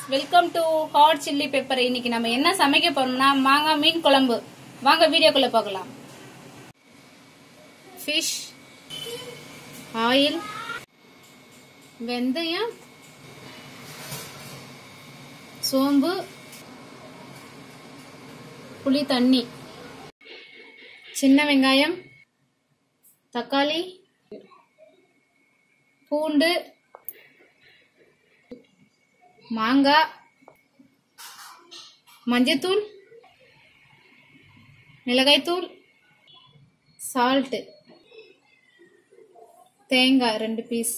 welcome to hot chilli pepper இன்னைக்கு நம்ம என்ன சமைக்க போறோம்னா மாங்காய் மீன் குழம்பு வாங்க வீடியோக்குள்ள பார்க்கலாம் ஃபிஷ் ஆயில் வெந்தயம் சோம்பு புளி தண்ணி சின்ன வெங்காயம் தக்காளி பூண்டு மாங்காய் மஞ்சத்தூள் மிளகாய்த்தூள் சால்ட்டு தேங்காய் ரெண்டு பீஸ்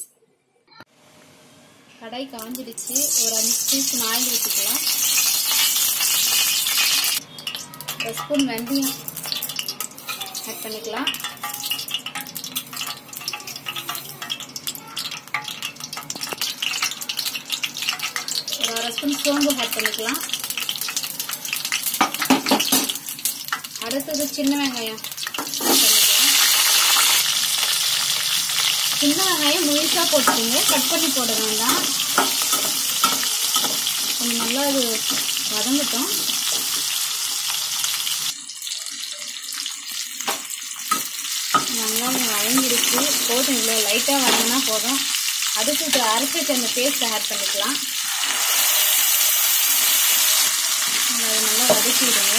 கடாய் காஞ்சிடுச்சு ஒரு அஞ்சு பீஸ் ஆயில் ஊற்றிக்கலாம் ஒரு ஸ்பூன் வெந்தயம் ஆட் பண்ணிக்கலாம் ஒரு அரை ஸ்பூன் சோம்பு ஆட் பண்ணிக்கலாம் அடுத்தது சின்ன வெங்காயம் add பண்ணிக்கலாம் சின்ன வெங்காயம் முழுசாக போட்டுக்கோங்க கட் பண்ணி போட வேண்டாம் கொஞ்சம் நல்லா அது வதங்கட்டும் வெங்காயம் வதங்கிடுச்சு போதும் இவ்வளோ லைட்டாக வதங்கினா போதும் அதுக்கு இது அரைச்சி வச்ச அந்த பேஸ்ட்டை ஆட் பண்ணிக்கலாம் அதை நல்லா வதக்கி விடுங்க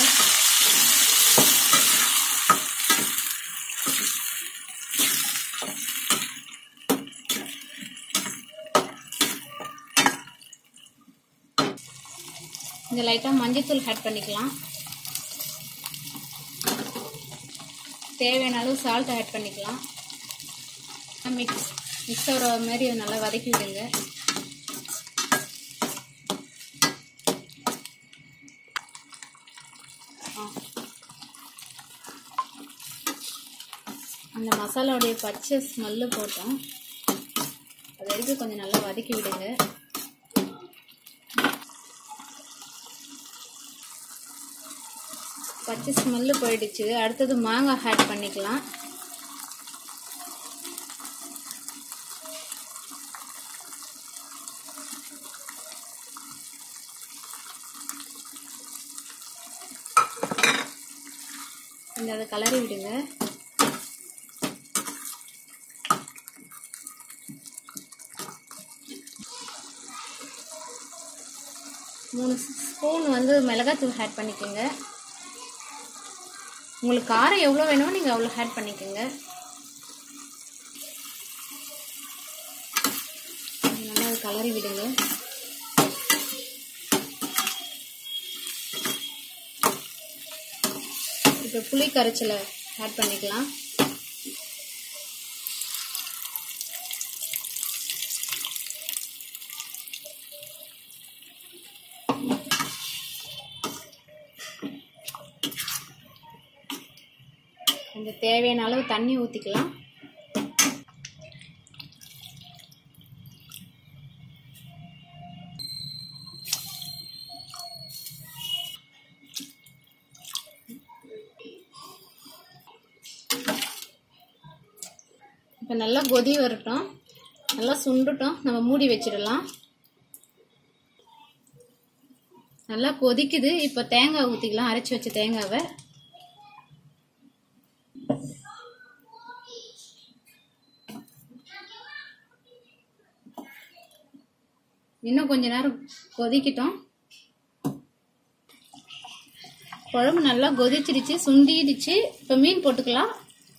இந்த லைட்டாக மஞ்சத்தூள் ஆட் பண்ணிக்கலாம் தேவையான அளவு சால்ட் ஆட் பண்ணிக்கலாம் மிக்ஸ் மிக்ஸ் ஆகிற மாதிரி நல்லா வதக்கி விடுங்க அந்த மசாலாவுடைய பச்சை ஸ்மெல்லு போட்டோம் அது வரைக்கும் கொஞ்சம் நல்லா வதக்கி விடுங்க பச்சை ஸ்மெல்லு போயிடுச்சு அடுத்தது மாங்காய் ஆட் பண்ணிக்கலாம் கொஞ்சம் அதை கலரி விடுங்க மூணு ஸ்பூன் வந்து மிளகாத்தூள் ஆட் பண்ணிக்கோங்க உங்களுக்கு காரம் எவ்வளோ வேணுமோ நீங்கள் அவ்வளோ ஆட் பண்ணிக்கோங்க நல்லா அது கலரி விடுங்க இப்போ புளி கரைச்சலை ஆட் பண்ணிக்கலாம் கொஞ்சம் தேவையான அளவு தண்ணி ஊற்றிக்கலாம் இப்போ நல்லா கொதி வரட்டும் நல்லா சுண்டுட்டும் நம்ம மூடி வச்சிடலாம் நல்லா கொதிக்குது இப்போ தேங்காய் ஊற்றிக்கலாம் அரைச்சி வச்ச தேங்காவை இன்னும் கொஞ்ச நேரம் கொதிக்கட்டும் குழம்பு நல்லா கொதிச்சிருச்சு சுண்டிடுச்சு இப்போ மீன் போட்டுக்கலாம்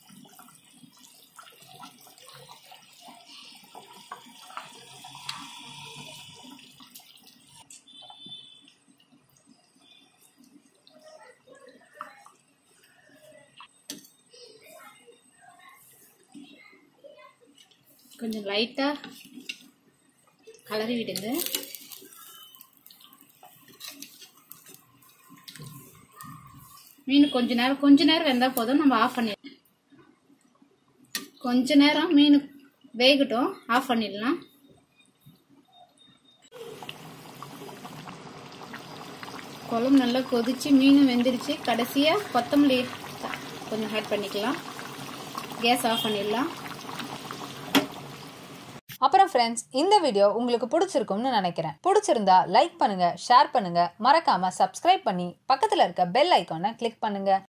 கொஞ்சம் லைட்டாக கலரி விடுங்க மீன் கொஞ்ச நேரம் கொஞ்ச நேரம் வெந்தால் போதும் நம்ம ஆஃப் பண்ணிடலாம் கொஞ்ச நேரம் மீன் வேகட்டும் ஆஃப் பண்ணிடலாம் குழம்பு நல்லா கொதிச்சு மீனும் வெந்துருச்சு கடைசியாக கொத்தமல்லி கொஞ்சம் ஆட் பண்ணிக்கலாம் கேஸ் ஆஃப் பண்ணிடலாம் அப்புறம் ஃப்ரெண்ட்ஸ் இந்த வீடியோ உங்களுக்கு பிடிச்சிருக்கும்னு நினைக்கிறேன் பிடிச்சிருந்தா லைக் பண்ணுங்க ஷேர் பண்ணுங்க மறக்காம சப்ஸ்கிரைப் பண்ணி பக்கத்துல இருக்க பெல் ஐக்கானை கிளிக் பண்ணுங்க